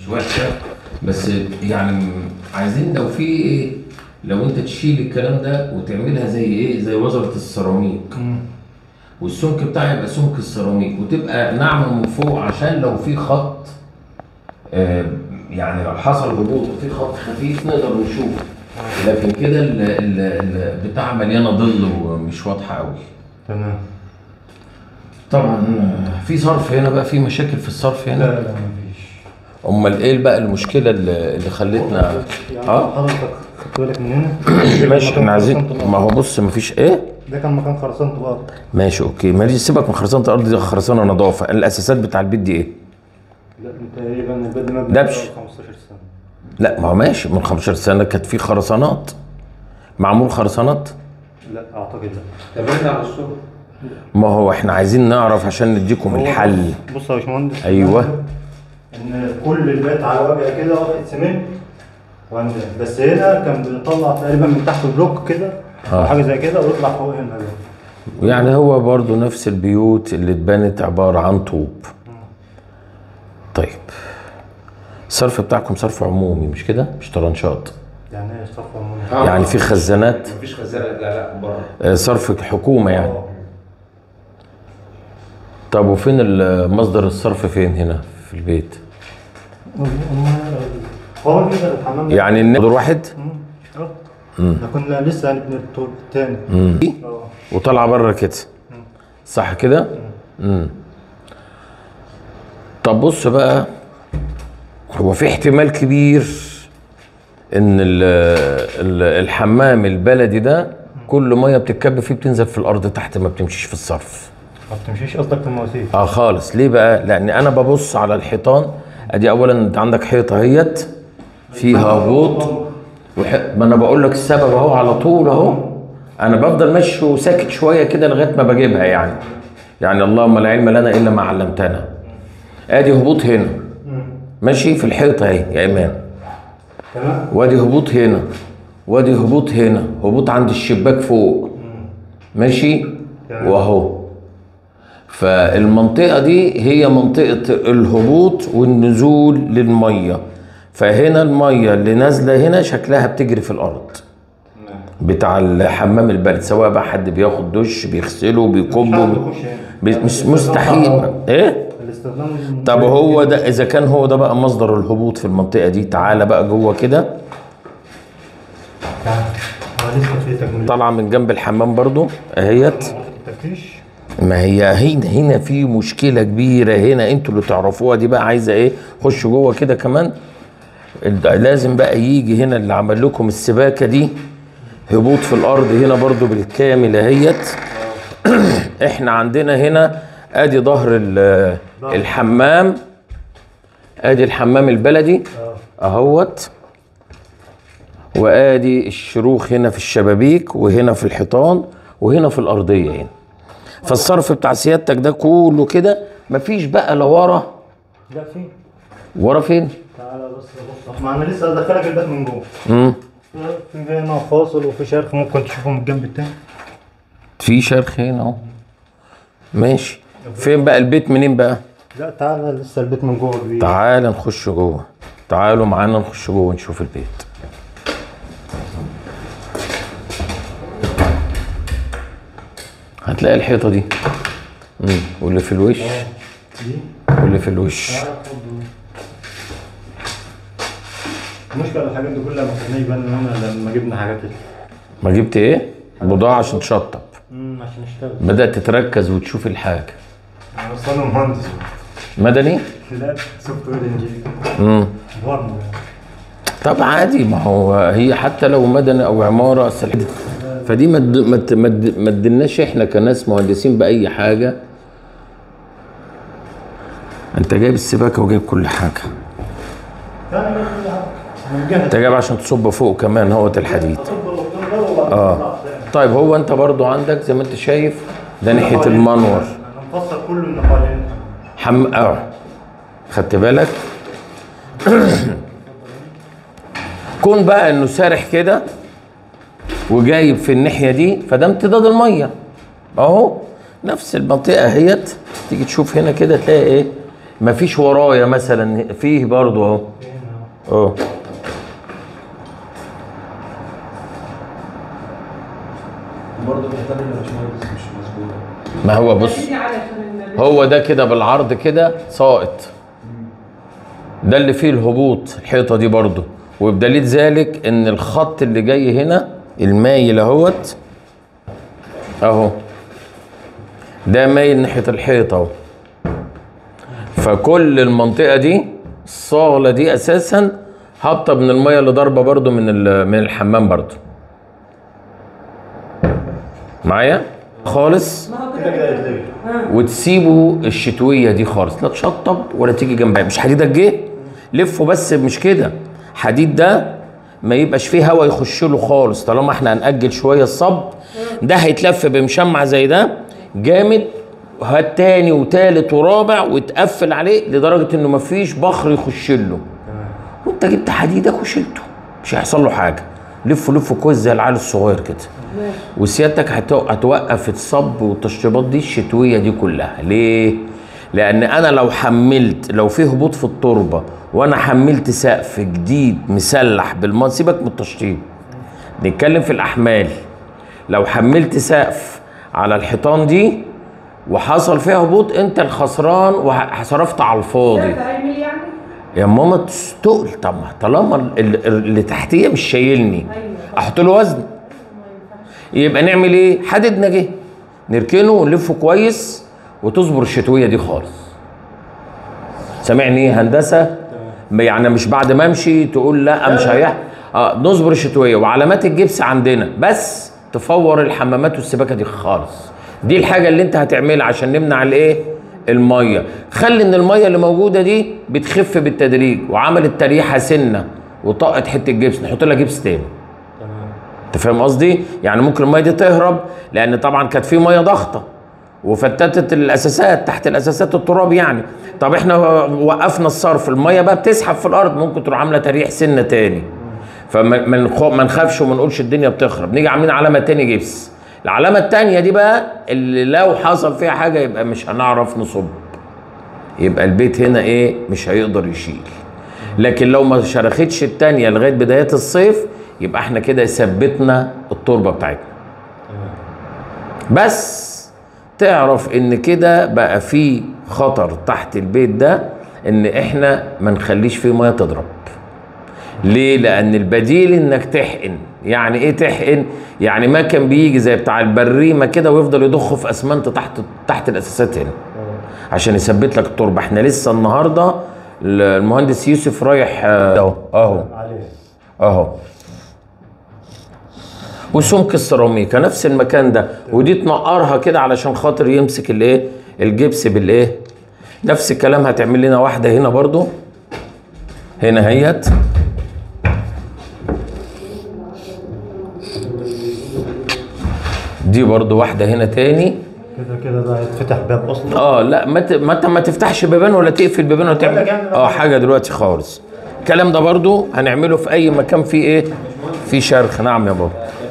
مش وحشه بس يعني عايزين لو في ايه لو انت تشيل الكلام ده وتعملها زي ايه زي وزره السيراميك والسمك بتاعها يبقى سمك السيراميك وتبقى ناعمه من فوق عشان لو في خط آه، يعني لو حصل هبوط وفي خط خفيف نقدر نشوف لكن كده ال- ال- البتاع مليانه ظل ومش واضحه قوي تمام طبعا آه، في صرف هنا بقى في مشاكل في الصرف لا هنا لا مفيش امال ايه بقى المشكله اللي اللي خلتنا يعني اه حضرتك خدت بالك من هنا ماشي احنا عايزين خرسانة ما هو بص مفيش ايه ده كان مكان خرسانة الارض ماشي اوكي ماليش سيبك من خرسانه الارض دي خرسانه نظافه الاساسات بتاع البيت دي ايه لا تقريبا البيت ده مبني دبش. بقاله 15 سنه لا ما هو ماشي من 15 سنه كانت في خرسانات معمول خرسانات لا اعتقد لا طب على الصبح ما هو احنا عايزين نعرف عشان نديكم هو الحل بص يا باشمهندس أيوة. ان كل البيت على وجه كده ورقه سمنت وعند بس هنا كان بيطلع تقريبا من تحت بلوك كده آه. او حاجه زي كده ويطلع فوق هنا كده. يعني هو برضو نفس البيوت اللي اتبنت عباره عن طوب طيب الصرف بتاعكم صرف عمومي مش كده مش طرنشات يعني ايه صفوه من يعني في خزانات مفيش خزانه لا لا بره آه، صرف حكومه يعني طب وفين ال- مصدر الصرف فين هنا في البيت هو كده الحمام ده- يعني النادر واحد مم. اه ده كنا لسه هنبني الدور التاني مم. اه وطالعه بره كده صح كده امم طب بص بقى هو في احتمال كبير ان ال ال الحمام البلدي ده كل ميه بتتكب فيه بتنزل في الارض تحت ما بتمشيش في الصرف ما بتمشيش قصدك في المواسير اه خالص ليه بقى لان انا ببص على الحيطان ادي اولا انت عندك حيطه اهيت فيها هبوط وح... ما انا بقول لك السبب اهو على طول اهو انا بفضل ماشي وساكت شويه كده لغايه ما بجيبها يعني يعني اللهم لا علم لنا الا ما علمتنا ادي هبوط هنا ماشي في الحيطه اهي يا ايمان تمام وادي هبوط هنا وادي هبوط هنا هبوط عند الشباك فوق ماشي تمام. واهو فالمنطقة دي هي منطقة الهبوط والنزول للمية فهنا المية اللي نازلة هنا شكلها بتجري في الأرض بتاع الحمام البلد سواء بقى حد بياخد دش بيغسله بيكبه بي... بي... مش مستحيل ايه الاستخدام طب هو ده اذا كان هو ده بقى مصدر الهبوط في المنطقة دي تعالى بقى جوه كده اه لسه في تكمله طالعة من جنب الحمام برضو اهيت التفتيش ما هي هنا هنا في مشكله كبيره هنا انتوا اللي تعرفوها دي بقى عايزه ايه خش جوه كده كمان ال- لازم بقى يجي هنا اللي عمل لكم السباكه دي هبوط في الارض هنا برضو بالكامل اهيت احنا عندنا هنا ادي ظهر ال- الحمام ادي الحمام البلدي اهوت وادي الشروخ هنا في الشبابيك وهنا في الحيطان وهنا في الارضيه هنا فالصرف بتاع سيادتك ده كله كده مفيش بقى لا ورا لا في ورا فين؟ تعالى بس بص ما انا لسه هدخلك البيت من جوه مم. في هنا فاصل وفي شرخ ممكن تشوفه من الجنب التاني في شرخ هنا اهو ماشي فين بقى البيت منين بقى؟ لا تعالى لسه البيت من جوه كبير تعال نخش جوه تعالوا معانا نخش جوه ونشوف البيت هتلاقي الحيطه دي مم. واللي في الوش دي واللي في الوش المشكلة الحاجات دي كلها ما كانش يبان لنا لما جبنا حاجات ال- ما جبت ايه؟ بضاعه عشان تشطب امم عشان نشتغل بدات تتركز وتشوف الحاجه انا اصلا مهندس مدني لا سوفت وير انجينير امم برمجة طب عادي ما هو هي حتى لو مدني او عماره أصل الحد- فدي ما تد- ما ت- ما تد- ما تدلناش احنا كناس مهندسين باي حاجه انت جايب السباكه وجايب كل حاجه ثاني من جهة انت جايب عشان تصب فوق كمان هوت الحديد اه طيب هو انت برضو عندك زي ما انت شايف ده ناحيه المنور انا مفسر كله النقالين حم اه خدت بالك كون بقى انه سارح كده وجايب في الناحيه دي فده امتداد الميه اهو نفس المنطقه اهيت تيجي تشوف هنا كده تلاقي ايه مفيش ورايا مثلا فيه برضو اهو اهو برضه الحيطان اللي مش مهندس مش مظبوطه ما هو بص دي علشان النبات. هو ده كده بالعرض كده ساقط ده اللي فيه الهبوط الحيطه دي برضو وبدليل ذلك ان الخط اللي جاي هنا المايل اهوت اهو ده مايل ناحيه الحيطه اهو فكل المنطقه دي الصاله دي اساسا هابطه من الميه اللي ضاربه برضو من ال- من الحمام برضو معايا خالص ما هو كده كده يتلغي وتسيبوا الشتويه دي خالص لا تشطب ولا تيجي جنبها مش حديدك جه لفه بس مش كده حديد ده ما يبقاش فيه هوا يخش له خالص طالما احنا هنأجل شويه الصب ده هيتلف بمشمع زي ده جامد هات تاني وتالت ورابع وتقفل عليه لدرجه انه مفيش بخر يخش له تمام وانت جبت حديدك وشلته مش هيحصل له حاجه لفه لفه كويس زي العيال الصغير كده ماشي وسيادتك هتو- هتوقف الصب والتشطيبات دي الشتويه دي كلها ليه لان انا لو حملت لو في هبوط في التربه وانا حملت سقف جديد مسلح بالماء سيبك من التشطيب نتكلم في الاحمال لو حملت سقف على الحيطان دي وحصل فيها هبوط انت الخسران وصرفت على الفاضي ده هيعمل يعني يا ماما تستقل طب ما طالما ال- ال- اللي تحتيه مش شايلني ايوه احط له وزن يبقى نعمل ايه حددنا جه نركنه ونلفه كويس وتصبر الشتويه دي خالص سامعني هندسه يعني مش بعد ما امشي تقول لا مش هيح اه نصبر الشتويه وعلامات الجبس عندنا بس تفور الحمامات والسباكه دي خالص دي الحاجه اللي انت هتعملها عشان نمنع الايه الميه خلي ان الميه اللي موجوده دي بتخف بالتدريج وعملت تريحه سنه وطقت حته جبس نحط لها جبس تاني تمام انت فاهم قصدي؟ يعني ممكن الميه دي تهرب لان طبعا كانت في ميه ضغطه وفتتت الاساسات تحت الاساسات التراب يعني طب احنا وقفنا الصرف الميه بقى بتسحب في الارض ممكن تروح عامله تريح سنه تاني فما ما نخ- ما نخافش وما نقولش الدنيا بتخرب نيجي عاملين علامه تاني جبس العلامه التانيه دي بقى اللي لو حصل فيها حاجه يبقى مش هنعرف نصب يبقى البيت هنا ايه مش هيقدر يشيل لكن لو ما شرختش التانية لغاية بداية الصيف يبقى احنا كده ثبتنا التربة بتاعتنا بس تعرف ان كده بقى في خطر تحت البيت ده ان احنا ما نخليش فيه ميه تضرب ليه لان البديل انك تحقن يعني ايه تحقن يعني ما كان بيجي زي بتاع البريمه كده ويفضل يضخ في اسمنت تحت تحت الاساسات هنا عشان يثبت لك التربه احنا لسه النهارده المهندس يوسف رايح آه، اهو اهو عليه اهو وسمك السيراميكا نفس المكان ده ودي تنقرها كده علشان خاطر يمسك الايه الجبس بالايه نفس الكلام هتعمل لنا واحده هنا برضو هنا هيت دي برضو واحده هنا تاني كده كده ده هيتفتح باب اصلا اه لا ما ت- ما انت ما تفتحش بيبان ولا تقفل بيبان ولا تعمل جنب اه حاجه دلوقتي خالص الكلام ده برضو هنعمله في اي مكان فيه ايه في شرخ نعم يا بابا